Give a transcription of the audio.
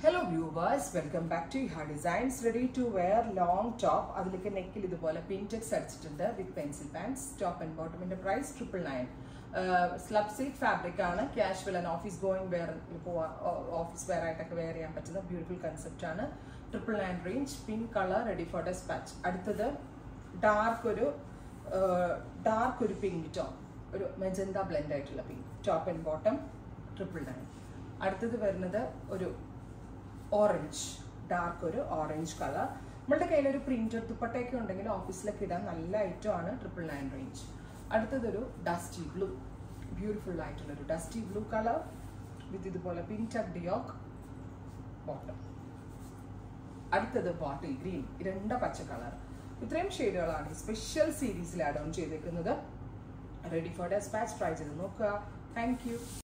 hello viewers welcome back to ഹാ designs ready to wear long top അതിലേക്ക് നെക്കിൽ ഇതുപോലെ പിൻടെക്സ് അടിച്ചിട്ടുണ്ട് with pencil pants top and ബോട്ടമിന്റെ price triple nine slub silk fabric ആണ് casual and office going wear office wear ആയിട്ടൊക്കെ wear ചെയ്യാൻ പറ്റുന്ന ബ്യൂട്ടിഫുൾ കൺസെപ്റ്റ് ആണ് triple nine range pink colour ready for dispatch അടുത്തത് ഡാർക്ക് ഒരു dark ഒരു pink top ഒരു മെജന്ത ബ്ലെൻഡ് ആയിട്ടുള്ള pink top and bottom triple nine അടുത്തത് വരുന്നത് ഒരു ഓറഞ്ച് ഡാർക്ക് ഒരു ഓറഞ്ച് കളർ നമ്മളുടെ കയ്യിൽ ഒരു പ്രിന്റഡ് ദുപ്പട്ടയൊക്കെ ഉണ്ടെങ്കിൽ ഓഫീസിലൊക്കെ ഇടാൻ നല്ല ഐറ്റം ആണ് ട്രിപ്പിൾ നയൻ റേഞ്ച് അടുത്തതൊരു ഡസ്റ്റി ബ്ലൂ ബ്യൂട്ടിഫുൾ ആയിട്ടുള്ള ഒരു ഡസ്റ്റി ബ്ലൂ കളർ വിത്ത് ഇതുപോലെ പിങ്ക് ടക്ക് ഡിയോക്ക് ബോട്ടം അടുത്തത് ബോട്ടിൽ ഗ്രീൻ രണ്ട് പച്ച കളർ ഇത്രയും ഷെയ്ഡുകളാണ് ഈ സ്പെഷ്യൽ സീരീസിൽ ആഡ് ഓൺ ചെയ്തേക്കുന്നത് റെഡി ഫോർ ഡെസ്പാച്ച് ട്രൈ ചെയ്ത് നോക്കുക താങ്ക് യു